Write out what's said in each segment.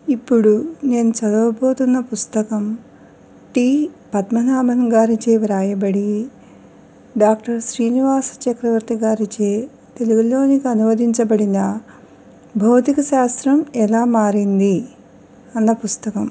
ఇప్పుడు నేను చదవబోతున్న పుస్తకం టి పద్మనాభన్ గారిచే వ్రాయబడి డాక్టర్ శ్రీనివాస చక్రవర్తి గారిచే తెలుగులోనికి అనువదించబడిన భౌతిక శాస్త్రం ఎలా మారింది అన్న పుస్తకం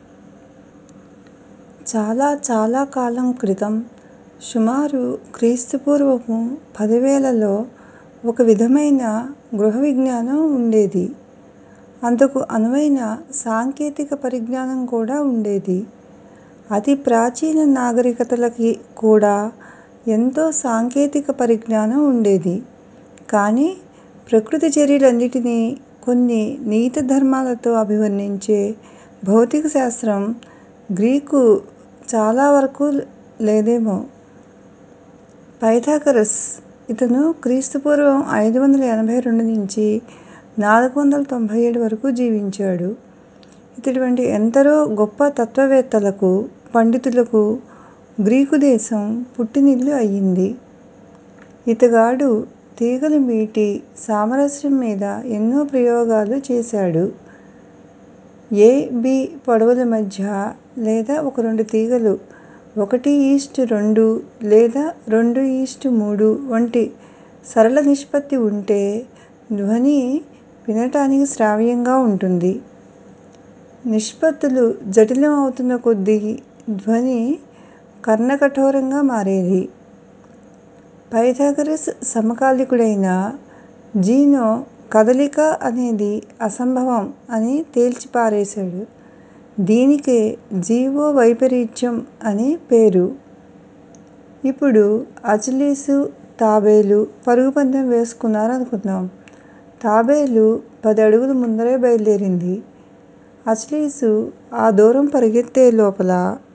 చాలా చాలా కాలం క్రితం సుమారు క్రీస్తుపూర్వము పదివేలలో ఒక విధమైన గృహ విజ్ఞానం ఉండేది అందుకు అనువైన సాంకేతిక పరిజ్ఞానం కూడా ఉండేది అతి ప్రాచీన నాగరికతలకి కూడా ఎంతో సాంకేతిక పరిజ్ఞానం ఉండేది కానీ ప్రకృతి చర్యలన్నిటినీ కొన్ని నీతి ధర్మాలతో అభివర్ణించే భౌతిక శాస్త్రం గ్రీకు చాలా వరకు లేదేమో పైథాగరస్ ఇతను క్రీస్తుపూర్వం ఐదు వందల ఎనభై రెండు నుంచి నాలుగు వందల తొంభై ఏడు వరకు జీవించాడు ఇతడి వంటి ఎందరో గొప్ప తత్వవేత్తలకు పండితులకు గ్రీకు దేశం పుట్టినిల్లు అయ్యింది ఇతగాడు తీగలు మీటి సామరస్యం మీద ఎన్నో ప్రయోగాలు చేశాడు ఏ బి పొడవుల మధ్య లేదా ఒక రెండు తీగలు ఒకటి ఈస్టు రెండు లేదా రెండు ఈస్టు మూడు వంటి సరళ నిష్పత్తి ఉంటే ధ్వని వినటానికి శ్రావ్యంగా ఉంటుంది నిష్పత్తులు జటిలం అవుతున్న కొద్దీ ధ్వని కర్ణకఠోరంగా మారేది పైథాగరస్ సమకాలికుడైన జీనో కదలిక అనేది అసంభవం అని తేల్చి పారేశాడు దీనికే జీవో వైపరీత్యం అని పేరు ఇప్పుడు అచిలీసు తాబేలు పరుగు పందెం వేసుకున్నారనుకుందాం తాబేలు పది అడుగులు ముందరే బయలుదేరింది అచిలీసు ఆ దూరం పరిగెత్తే లోపల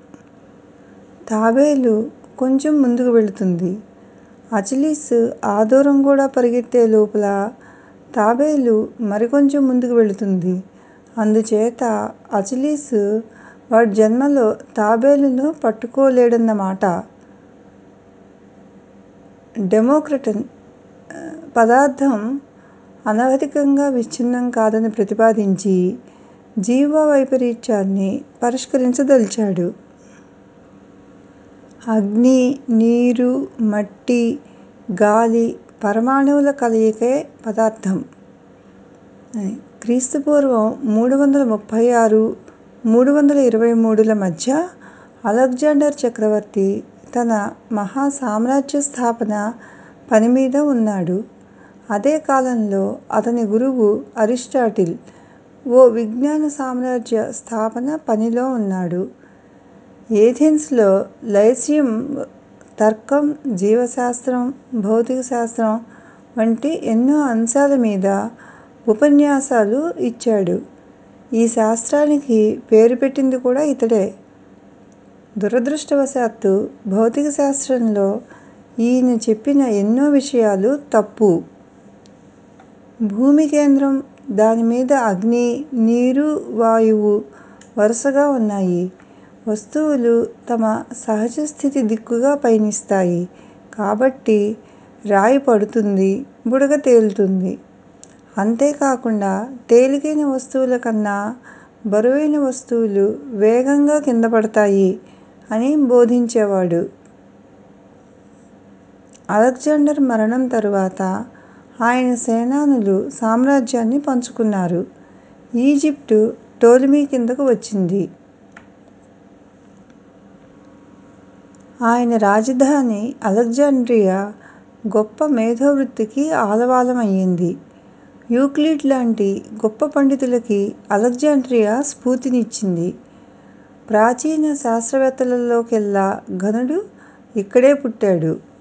తాబేలు కొంచెం ముందుకు వెళుతుంది అచిలీసు ఆ దూరం కూడా పరిగెత్తే లోపల తాబేలు మరికొంచెం ముందుకు వెళుతుంది అందుచేత అచిలీసు వాడి జన్మలో తాబేలును పట్టుకోలేడన్నమాట డెమోక్రటన్ పదార్థం అనవధికంగా విచ్ఛిన్నం కాదని ప్రతిపాదించి జీవో వైపరీత్యాన్ని పరిష్కరించదలిచాడు అగ్ని నీరు మట్టి గాలి పరమాణువుల కలయికే పదార్థం అని క్రీస్తుపూర్వం మూడు వందల ముప్పై ఆరు మూడు వందల ఇరవై మూడుల మధ్య అలెగ్జాండర్ చక్రవర్తి తన మహా సామ్రాజ్య స్థాపన పని మీద ఉన్నాడు అదే కాలంలో అతని గురువు అరిస్టాటిల్ ఓ విజ్ఞాన సామ్రాజ్య స్థాపన పనిలో ఉన్నాడు ఏథెన్స్లో లైసియం తర్కం జీవశాస్త్రం భౌతిక శాస్త్రం వంటి ఎన్నో అంశాల మీద ఉపన్యాసాలు ఇచ్చాడు ఈ శాస్త్రానికి పేరు పెట్టింది కూడా ఇతడే దురదృష్టవశాత్తు భౌతిక శాస్త్రంలో ఈయన చెప్పిన ఎన్నో విషయాలు తప్పు భూమి కేంద్రం దాని మీద అగ్ని నీరు వాయువు వరుసగా ఉన్నాయి వస్తువులు తమ సహజ స్థితి దిక్కుగా పయనిస్తాయి కాబట్టి రాయి పడుతుంది బుడగ తేలుతుంది అంతేకాకుండా తేలికైన వస్తువుల కన్నా బరువైన వస్తువులు వేగంగా కింద పడతాయి అని బోధించేవాడు అలెగ్జాండర్ మరణం తరువాత ఆయన సేనానులు సామ్రాజ్యాన్ని పంచుకున్నారు ఈజిప్టు టోలమీ కిందకు వచ్చింది ఆయన రాజధాని అలెగ్జాండ్రియా గొప్ప మేధోవృత్తికి ఆలవాలమయ్యింది యూక్లిడ్ లాంటి గొప్ప పండితులకి అలెగ్జాండ్రియా స్ఫూర్తినిచ్చింది ప్రాచీన శాస్త్రవేత్తలలోకెల్లా ఘనుడు ఇక్కడే పుట్టాడు